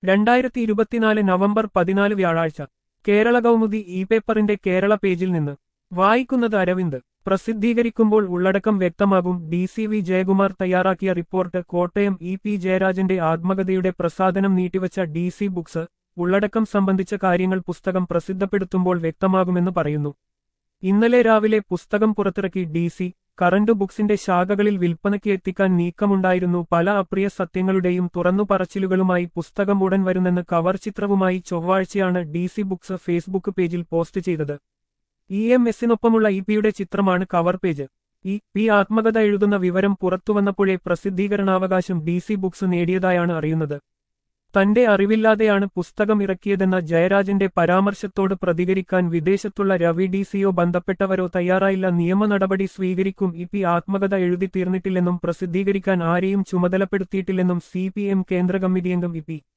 രണ്ടായിരത്തി ഇരുപത്തിനാല് നവംബർ പതിനാല് വ്യാഴാഴ്ച കേരള കൗമുദി ഇ പേപ്പറിന്റെ കേരള പേജിൽ നിന്ന് വായിക്കുന്നത് അരവിന്ദ് പ്രസിദ്ധീകരിക്കുമ്പോൾ ഉള്ളടക്കം വ്യക്തമാകും ഡി സി വി ജയകുമാർ തയ്യാറാക്കിയ റിപ്പോർട്ട് കോട്ടയം ഇ പി ജയരാജന്റെ ആത്മകഥയുടെ പ്രസാദനം നീട്ടിവച്ച ഡി സി ബുക്സ് ഉള്ളടക്കം സംബന്ധിച്ച കാര്യങ്ങൾ പുസ്തകം പ്രസിദ്ധപ്പെടുത്തുമ്പോൾ വ്യക്തമാകുമെന്ന് പറയുന്നു ഇന്നലെ രാവിലെ പുസ്തകം പുറത്തിറക്കി ഡി സി കറന്റ് ബുക്സിന്റെ ശാഖകളിൽ വിൽപ്പനയ്ക്ക് എത്തിക്കാൻ നീക്കമുണ്ടായിരുന്നു പല അപ്രിയ സത്യങ്ങളുടെയും തുറന്നു പറച്ചിലുകളുമായി പുസ്തകം ഉടൻ വരുന്നെന്ന് കവർ ചിത്രവുമായി ചൊവ്വാഴ്ചയാണ് ഡി സി ബുക്സ് ഫേസ്ബുക്ക് പേജിൽ പോസ്റ്റ് ചെയ്തത് ഇ എം എസിനൊപ്പമുള്ള ഇ പിയുടെ ചിത്രമാണ് കവർ പേജ് ഇ പി ആത്മകഥ എഴുതുന്ന വിവരം പുറത്തുവന്നപ്പോഴേ പ്രസിദ്ധീകരണാവകാശം ഡി സി ബുക്സ് നേടിയതായാണ് അറിയുന്നത് തന്റെ അറിവില്ലാതെയാണ് പുസ്തകം ഇറക്കിയതെന്ന ജയരാജന്റെ പരാമർശത്തോട് പ്രതികരിക്കാൻ വിദേശത്തുള്ള രവി ഡി സിയോ ബന്ധപ്പെട്ടവരോ തയ്യാറായില്ല നിയമ നടപടി സ്വീകരിക്കും ഇ പി ആത്മകഥ എഴുതി തീർന്നിട്ടില്ലെന്നും പ്രസിദ്ധീകരിക്കാൻ ആരെയും ചുമതലപ്പെടുത്തിയിട്ടില്ലെന്നും സി പി എം കേന്ദ്ര കമ്മിറ്റി അംഗം E P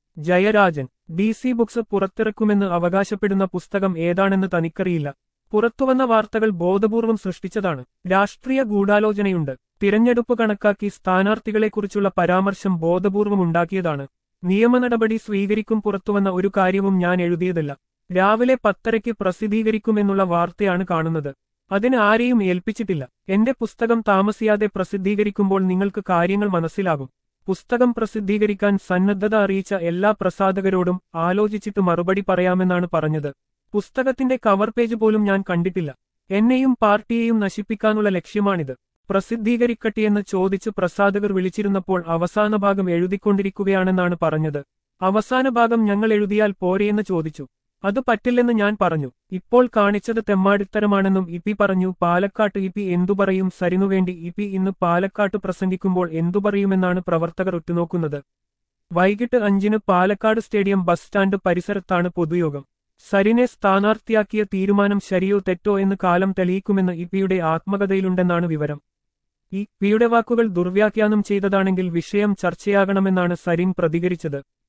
Jayarajan D C Books പുറത്തിറക്കുമെന്ന് അവകാശപ്പെടുന്ന പുസ്തകം ഏതാണെന്ന് തനിക്കറിയില്ല പുറത്തുവന്ന വാർത്തകൾ ബോധപൂർവം സൃഷ്ടിച്ചതാണ് രാഷ്ട്രീയ ഗൂഢാലോചനയുണ്ട് തിരഞ്ഞെടുപ്പ് കണക്കാക്കി സ്ഥാനാർത്ഥികളെക്കുറിച്ചുള്ള പരാമർശം ബോധപൂർവം ഉണ്ടാക്കിയതാണ് നിയമ നടപടി സ്വീകരിക്കും പുറത്തുവന്ന ഒരു കാര്യവും ഞാൻ എഴുതിയതല്ല രാവിലെ പത്തരയ്ക്ക് പ്രസിദ്ധീകരിക്കുമെന്നുള്ള വാർത്തയാണ് കാണുന്നത് അതിന് ആരെയും ഏൽപ്പിച്ചിട്ടില്ല എന്റെ പുസ്തകം താമസിയാതെ പ്രസിദ്ധീകരിക്കുമ്പോൾ നിങ്ങൾക്ക് കാര്യങ്ങൾ മനസ്സിലാകും പുസ്തകം പ്രസിദ്ധീകരിക്കാൻ സന്നദ്ധത അറിയിച്ച എല്ലാ പ്രസാധകരോടും ആലോചിച്ചിട്ട് മറുപടി പറയാമെന്നാണ് പറഞ്ഞത് പുസ്തകത്തിന്റെ കവർ പേജ് പോലും ഞാൻ കണ്ടിട്ടില്ല എന്നെയും പാർട്ടിയെയും നശിപ്പിക്കാനുള്ള ലക്ഷ്യമാണിത് പ്രസിദ്ധീകരിക്കട്ടെയെന്ന് ചോദിച്ച് പ്രസാധകർ വിളിച്ചിരുന്നപ്പോൾ അവസാന ഭാഗം എഴുതിക്കൊണ്ടിരിക്കുകയാണെന്നാണ് പറഞ്ഞത് അവസാന ഭാഗം ഞങ്ങൾ എഴുതിയാൽ പോരെയെന്ന് ചോദിച്ചു അത് പറ്റില്ലെന്ന് ഞാൻ പറഞ്ഞു ഇപ്പോൾ കാണിച്ചത് തെമ്മാടിത്തരമാണെന്നും ഇ പി പറഞ്ഞു പാലക്കാട്ട് ഇ പി എന്തു പറയും സരിനുവേണ്ടി ഇ പി ഇന്ന് പാലക്കാട്ട് പ്രസംഗിക്കുമ്പോൾ എന്തു പറയുമെന്നാണ് പ്രവർത്തകർ ഉറ്റുനോക്കുന്നത് വൈകിട്ട് അഞ്ചിന് പാലക്കാട് സ്റ്റേഡിയം ബസ് സ്റ്റാൻഡ് പരിസരത്താണ് പൊതുയോഗം സരിനെ സ്ഥാനാർത്ഥിയാക്കിയ തീരുമാനം ശരിയോ തെറ്റോ എന്ന് കാലം തെളിയിക്കുമെന്ന് ഇ പിയുടെ ആത്മകഥയിലുണ്ടെന്നാണ് വിവരം ഇ പിയുടെ വാക്കുകൾ ദുർവ്യാഖ്യാനം ചെയ്തതാണെങ്കിൽ വിഷയം ചർച്ചയാകണമെന്നാണ് സരിൻ പ്രതികരിച്ചത്